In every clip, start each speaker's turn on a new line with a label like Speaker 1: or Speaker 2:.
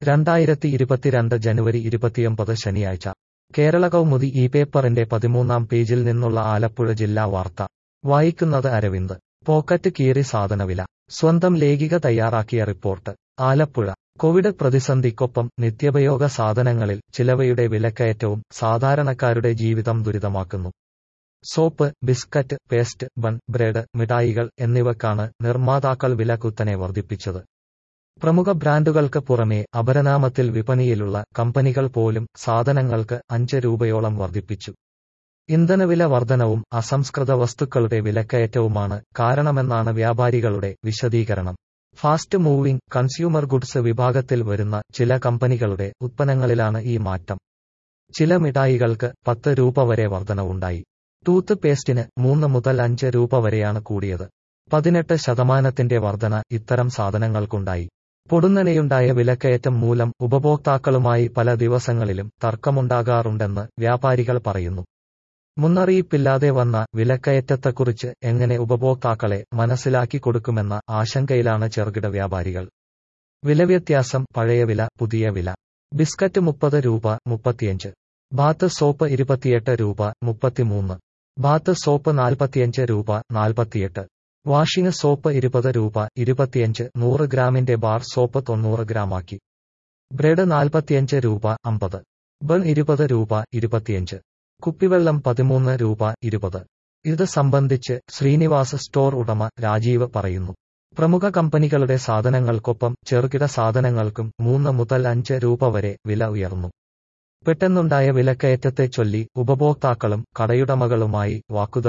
Speaker 1: രണ്ടായിരത്തി ഇരുപത്തിരണ്ട് ജനുവരി ഇരുപത്തിയൊമ്പത് ശനിയാഴ്ച കേരള കൗമുദി ഈ പേപ്പറിന്റെ പതിമൂന്നാം പേജിൽ നിന്നുള്ള ആലപ്പുഴ ജില്ലാ വാർത്ത വായിക്കുന്നത് അരവിന്ദ് പോക്കറ്റ് കീറി സാധനവില സ്വന്തം ലേഖിക തയ്യാറാക്കിയ റിപ്പോർട്ട് ആലപ്പുഴ കോവിഡ് പ്രതിസന്ധിക്കൊപ്പം നിത്യോപയോഗ സാധനങ്ങളിൽ ചിലവയുടെ വിലക്കയറ്റവും സാധാരണക്കാരുടെ ജീവിതം ദുരിതമാക്കുന്നു soap biscuit paste bun bread മിഠായികൾ എന്നിവക്കാണ് നിർമ്മാതാക്കൾ വില കുത്തനെ വർദ്ധിപ്പിച്ചത് പ്രമുഖ ബ്രാൻഡുകൾക്ക് പുറമേ അപരനാമത്തിൽ വിപണിയിലുള്ള കമ്പനികൾ പോലും സാധനങ്ങൾക്ക് അഞ്ച് രൂപയോളം വർദ്ധിപ്പിച്ചു ഇന്ധനവില വർധനവും അസംസ്കൃത വസ്തുക്കളുടെ വിലക്കയറ്റവുമാണ് കാരണമെന്നാണ് വ്യാപാരികളുടെ വിശദീകരണം ഫാസ്റ്റ് മൂവിംഗ് കൺസ്യൂമർ ഗുഡ്സ് വിഭാഗത്തിൽ വരുന്ന ചില കമ്പനികളുടെ ഉത്പന്നങ്ങളിലാണ് ഈ മാറ്റം ചില മിഠായികൾക്ക് പത്ത് രൂപ വരെ വർധനവുണ്ടായി ടൂത്ത് പേസ്റ്റിന് മൂന്ന് മുതൽ അഞ്ച് രൂപ വരെയാണ് കൂടിയത് പതിനെട്ട് ശതമാനത്തിന്റെ വർധന ഇത്തരം സാധനങ്ങൾക്കുണ്ടായി പൊടുന്നനെയുണ്ടായ വിലക്കയറ്റം മൂലം ഉപഭോക്താക്കളുമായി പല ദിവസങ്ങളിലും തർക്കമുണ്ടാകാറുണ്ടെന്ന് വ്യാപാരികൾ പറയുന്നു മുന്നറിയിപ്പില്ലാതെ വന്ന വിലക്കയറ്റത്തെക്കുറിച്ച് എങ്ങനെ ഉപഭോക്താക്കളെ മനസ്സിലാക്കി കൊടുക്കുമെന്ന ആശങ്കയിലാണ് ചെറുകിട വ്യാപാരികൾ വിലവ്യത്യാസം പഴയ വില പുതിയ വില ബിസ്ക്കറ്റ് മുപ്പത് രൂപ മുപ്പത്തിയഞ്ച് ബാത്ത് സോപ്പ് ഇരുപത്തിയെട്ട് രൂപ മുപ്പത്തിമൂന്ന് ബാത്ത് സോപ്പ് നാൽപ്പത്തിയഞ്ച് രൂപ നാൽപ്പത്തിയെട്ട് വാഷിംഗ് സോപ്പ് ഇരുപത് രൂപ ഇരുപത്തിയഞ്ച് നൂറ് ഗ്രാമിന്റെ ബാർ സോപ്പ് തൊണ്ണൂറ് ഗ്രാമാക്കി ബ്രെഡ് നാൽപ്പത്തിയഞ്ച് രൂപ അമ്പത് ബൺ ഇരുപത് രൂപ ഇരുപത്തിയഞ്ച് കുപ്പിവെള്ളം പതിമൂന്ന് രൂപ ഇരുപത് ഇത് സംബന്ധിച്ച് ശ്രീനിവാസ് സ്റ്റോർ ഉടമ രാജീവ് പറയുന്നു പ്രമുഖ കമ്പനികളുടെ സാധനങ്ങൾക്കൊപ്പം ചെറുകിട സാധനങ്ങൾക്കും മൂന്ന് മുതൽ അഞ്ച് രൂപ വരെ വില ഉയർന്നു പെട്ടെന്നുണ്ടായ വിലക്കയറ്റത്തെ ചൊല്ലി ഉപഭോക്താക്കളും കടയുടമകളുമായി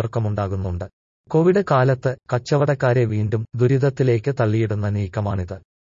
Speaker 1: വാക്കുതർക്കമുണ്ടാകുന്നുണ്ട് കോവിഡ് കാലത്ത് കച്ചവടക്കാരെ വീണ്ടും ദുരിതത്തിലേക്ക് തള്ളിയിടുന്ന നീക്കമാണിത്